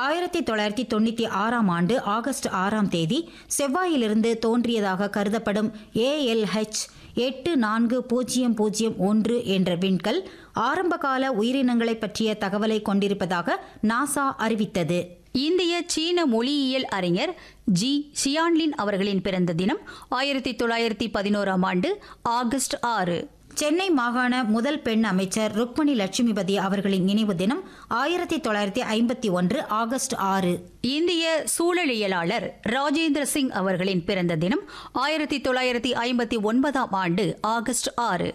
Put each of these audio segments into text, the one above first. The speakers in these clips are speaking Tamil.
ஆயிரத்தி தொள்ளாயிரத்தி தொண்ணூற்றி ஆறாம் ஆண்டு ஆகஸ்ட் ஆறாம் தேதி செவ்வாயிலிருந்து தோன்றியதாக கருதப்படும் ஏஎல்ஹெச் எட்டு நான்கு பூஜ்ஜியம் பூஜ்ஜியம் ஒன்று என்ற விண்கல் ஆரம்பகால உயிரினங்களை பற்றிய தகவலை கொண்டிருப்பதாக நாசா அறிவித்தது இந்திய சீன மொழியியல் அறிஞர் ஜி ஷியான்லின் அவர்களின் பிறந்த தினம் ஆயிரத்தி தொள்ளாயிரத்தி பதினோராம் ஆண்டு ஆகஸ்ட் ஆறு சென்னை மாகாண முதல் பெண் அமைச்சர் ருக்மணி லட்சுமிபதி அவர்களின் நினைவு தினம் ஆயிரத்தி தொள்ளாயிரத்தி ஐம்பத்தி ஒன்று ஆகஸ்ட் ஆறு இந்திய சூழலியலாளர் ராஜேந்திர சிங் அவர்களின் பிறந்த தினம் ஆயிரத்தி தொள்ளாயிரத்தி ஐம்பத்தி ஒன்பதாம் ஆண்டு ஆகஸ்ட் ஆறு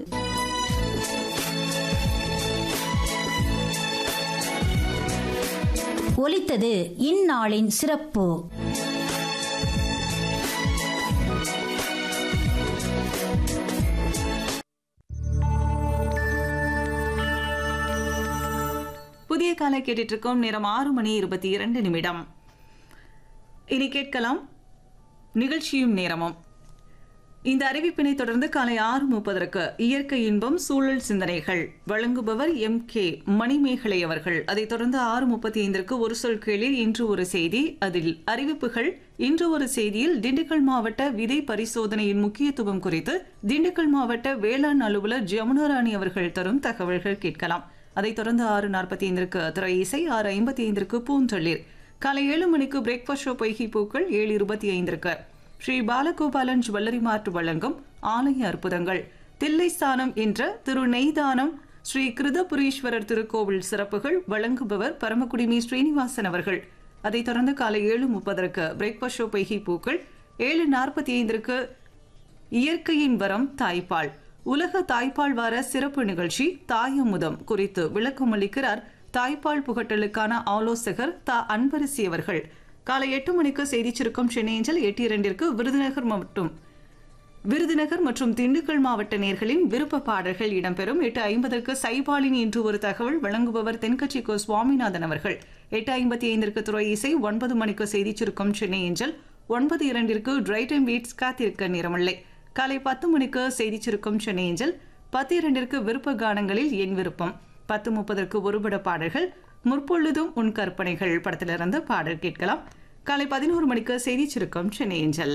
ஒலித்தது இந்நாளின் சிறப்பு புதிய காலை கேட்டுட்டு இருக்கோம் நேரம் ஆறு மணி இருபத்தி இரண்டு நிமிடம் இனி கேட்கலாம் நிகழ்ச்சியும் நேரமும் இந்த அறிவிப்பினை தொடர்ந்து காலை ஆறு முப்பதற்கு இயற்கை இன்பம் சூழல் சிந்தனைகள் வழங்குபவர் எம் கே மணிமேகலை அவர்கள் அதைத் தொடர்ந்து ஆறு முப்பத்தி ஐந்திற்கு ஒரு சொல் கேளிர் இன்று ஒரு செய்தி அதில் அறிவிப்புகள் இன்று ஒரு செய்தியில் திண்டுக்கல் மாவட்ட விதை பரிசோதனையின் முக்கியத்துவம் குறித்து திண்டுக்கல் மாவட்ட வேளாண் அலுவலர் ஜமுனா ராணி அவர்கள் தரும் தகவல்கள் கேட்கலாம் அதைத் தொடர்ந்து ஆறு நாற்பத்தி ஐந்திற்கு திரை இசை ஆறு ஐம்பத்தி ஐந்திற்கு பூந்தளிர் காலை ஏழு மணிக்கு பிரேக்ஃபாஸ்ட் ஷோ பொய்கி பூக்கள் ஏழு இருபத்தி ஐந்திற்கு ஸ்ரீ பாலகோபாலன் ஜுவல்லரி மார்ட் வழங்கும் ஆலய அற்புதங்கள் தில்லைஸ்தானம் என்ற திரு நெய்தானம் ஸ்ரீ கிருதபுரீஸ்வரர் திருக்கோவில் சிறப்புகள் வழங்குபவர் பரமக்குடிமி ஸ்ரீனிவாசன் அவர்கள் அதைத் தொடர்ந்து காலை ஏழு முப்பதற்கு பிரேக்ஃபாஸ்ட் ஷோ பொய்கி பூக்கள் ஏழு நாற்பத்தி ஐந்திற்கு இயற்கையின் வரம் தாய்ப்பால் உலக தாய்ப்பால் வார சிறப்பு நிகழ்ச்சி தாயமுதம் குறித்து விளக்கம் அளிக்கிறார் தாய்ப்பால் புகட்டலுக்கான ஆலோசகர் தா அன்பரசி அவர்கள் காலை எட்டு மணிக்கு செய்திச் சுருக்கம் சென்னை ஏஞ்சல் எட்டு இரண்டிற்கு விருதுநகர் மற்றும் விருதுநகர் மற்றும் திண்டுக்கல் மாவட்ட நேர்களின் விருப்ப பாடல்கள் இடம்பெறும் எட்டு ஐம்பதற்கு சைபாலின் இன்று ஒரு தகவல் வழங்குபவர் தென்கட்சி கோ சுவாமிநாதன் அவர்கள் எட்டு ஐம்பத்தி ஐந்திற்கு துறை இசை ஒன்பது மணிக்கு செய்திச் சுருக்கம் சென்னை ஏஞ்சல் ஒன்பது இரண்டிற்கு டிரைட் அண்ட் வீட்ஸ் காத்திருக்க நேரமில்லை காலை பத்து மணிக்கு செய்திச் சுருக்கம் சென்னை ஏஞ்சல் பத்து இரண்டிற்கு விருப்ப கானங்களில் என் விருப்பம் பத்து முப்பதற்கு ஒருபட பாடல்கள் முற்பொழுதும் உன் கற்பனைகள் படத்திலிருந்து பாடல் கேட்கலாம் காலை பதினோரு மணிக்கு செய்திச் சுருக்கம் சென்னை ஏஞ்சல்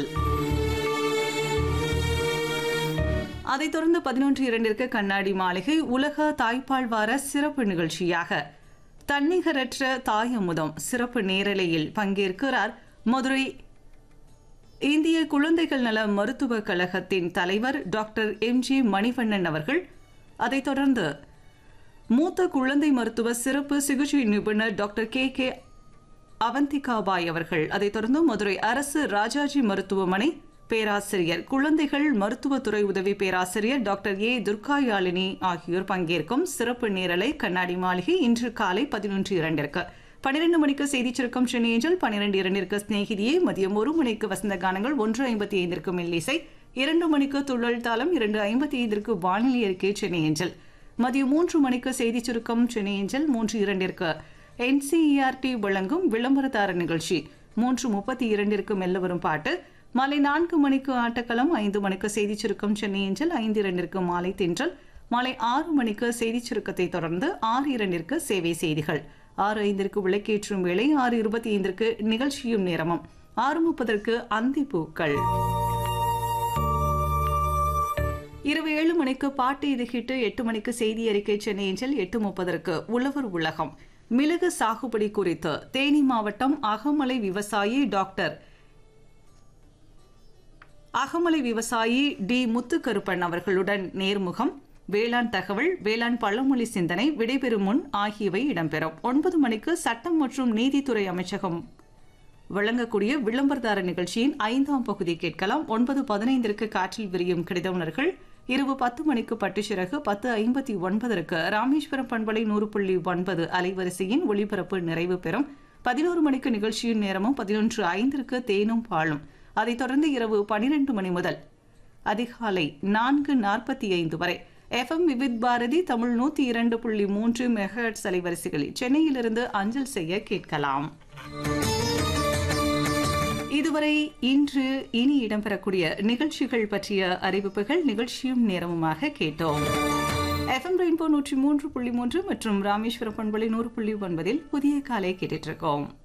அதைத் தொடர்ந்து பதினொன்று இரண்டிற்கு கண்ணாடி மாளிகை உலக தாய்ப்பால் வார சிறப்பு நிகழ்ச்சியாக தன்னிகரற்ற தாயமுதம் சிறப்பு நேரலையில் பங்கேற்கிறார் மதுரை இந்திய குழந்தைகள் நல மருத்துவக் கழகத்தின் தலைவர் டாக்டர் எம் ஜி மணிவண்ணன் அவர்கள் அதைத் தொடர்ந்து மூத்த குழந்தை மருத்துவ சிறப்பு சிகிச்சை நிபுணர் டாக்டர் கே கே அவந்திகாபாய் அவர்கள் அதைத் தொடர்ந்து மதுரை அரசு ராஜாஜி மருத்துவமனை பேராசிரியர் குழந்தைகள் மருத்துவத்துறை உதவி பேராசிரியர் டாக்டர் ஏ துர்காயாளினி ஆகியோர் பங்கேற்கும் சிறப்பு நேரலை கண்ணாடி மாளிகை இன்று காலை பதினொன்று இரண்டிற்கு பன்னிரண்டு மணிக்கு செய்திச் சுருக்கம் சென்னை ஏஞ்சல் பன்னிரண்டு இரண்டிற்கு ஸ்நேகிதியே மதியம் ஒரு மணிக்கு வசந்த கானங்கள் ஒன்று ஐம்பத்தி ஐந்திற்கு மெல்லிசை இரண்டு மணிக்கு துள்ளல் தாளம் இரண்டு ஐம்பத்தி ஐந்திற்கு வானிலை அறிக்கை சென்னை ஏஞ்சல் மதியம் மூன்று மணிக்கு செய்திச் சுருக்கம் சென்னை ஏஞ்சல் மூன்று இரண்டிற்கு என்சிஇஆர்டி வழங்கும் விளம்பரதார நிகழ்ச்சி மூன்று முப்பத்தி இரண்டிற்கு மெல்ல வரும் பாட்டு மாலை நான்கு மணிக்கு ஆட்டக்களம் ஐந்து மணிக்கு செய்திச் சுருக்கம் சென்னை ஏஞ்சல் ஐந்து இரண்டிற்கு மாலை தென்றல் மாலை ஆறு மணிக்கு செய்திச் சுருக்கத்தை தொடர்ந்து ஆறு இரண்டிற்கு சேவை செய்திகள் ஆறு ஐந்திற்கு விளக்கேற்றும் வேளை ஆறு இருபத்தி ஐந்திற்கு நிகழ்ச்சியும் நேரமும் ஆறு முப்பதற்கு அந்தி பூக்கள் இரவு ஏழு மணிக்கு பாட்டு இது ஹிட்டு எட்டு மணிக்கு செய்தி அறிக்கை சென்னை ஏஞ்சல் எட்டு முப்பதற்கு உழவர் உலகம் மிளகு சாகுபடி குறித்து தேனி மாவட்டம் அகமலை விவசாயி டாக்டர் அகமலை விவசாயி டி முத்துக்கருப்பன் அவர்களுடன் நேர்முகம் வேளாண் தகவல் வேளாண் பழமொழி சிந்தனை விடைபெறும் முன் ஆகியவை இடம்பெறும் ஒன்பது மணிக்கு சட்டம் மற்றும் நீதித்துறை அமைச்சகம் வழங்கக்கூடிய விளம்பரதார நிகழ்ச்சியின் ஐந்தாம் பகுதி கேட்கலாம் ஒன்பது பதினைந்திற்கு காற்றில் விரியும் கிடைத்தவுணர்கள் இரவு பத்து மணிக்கு பட்டுச்சிறகு பத்து ஐம்பத்தி ஒன்பதற்கு ராமேஸ்வரம் பண்பலை நூறு புள்ளி ஒன்பது அலைவரிசையின் ஒளிபரப்பு நிறைவு பெறும் பதினோரு மணிக்கு நிகழ்ச்சியின் நேரமும் பதினொன்று ஐந்திற்கு தேனும் பாலும் அதைத் தொடர்ந்து இரவு பனிரெண்டு மணி முதல் அதிகாலை நான்கு நாற்பத்தி ஐந்து வரை எஃப்எம் விவித் பாரதி தமிழ் நூத்தி இரண்டு புள்ளி மூன்று மெகஹெட்ஸ் அலைவரிசைகளில் சென்னையிலிருந்து அஞ்சல் செய்ய கேட்கலாம் இதுவரை இன்று இனி இடம்பெறக்கூடிய நிகழ்ச்சிகள் பற்றிய அறிவிப்புகள் நிகழ்ச்சியும் நேரமுமாக கேட்டோம் எஃப்எம் ரெயின்போ நூற்றி மூன்று புள்ளி மூன்று மற்றும் ராமேஸ்வரம் பண்பலை நூறு புள்ளி ஒன்பதில் புதிய காலை கேட்டுட்டு இருக்கோம்